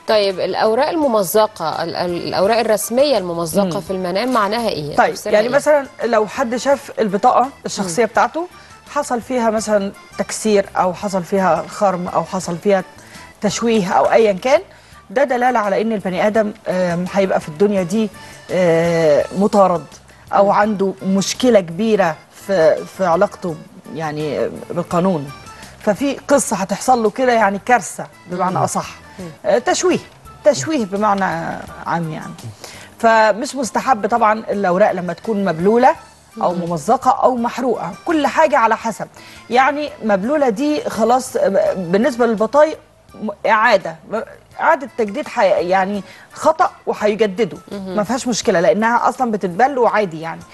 طيب الاوراق الممزقه ال- ال- الاوراق الرسميه الممزقه في المنام معناها ايه طيب تفسيرها يعني إيه؟ مثلا لو حد شاف البطاقه الشخصيه بتاعته حصل فيها مثلا تكسير او حصل فيها خرم او حصل فيها تشويه او ايا كان ده دلاله على ان البني ادم آم، هيبقى في الدنيا دي آه، مطارد او عنده مشكله كبيره في في علاقته يعني آه، بالقانون ففي قصه هتحصل له كده يعني كارثه بمعنى اصح آه، تشويه تشويه بمعنى عام يعني فمش مستحب طبعا الاوراق لما تكون مبلوله او ممزقه او محروقه كل حاجه على حسب يعني مبلوله دي خلاص بالنسبه للبطايق م- اعاده اعاده تجديد حي... يعني خطا وهيجددوا ما فيهاش مشكله لانها اصلا بتتبل وعادي يعني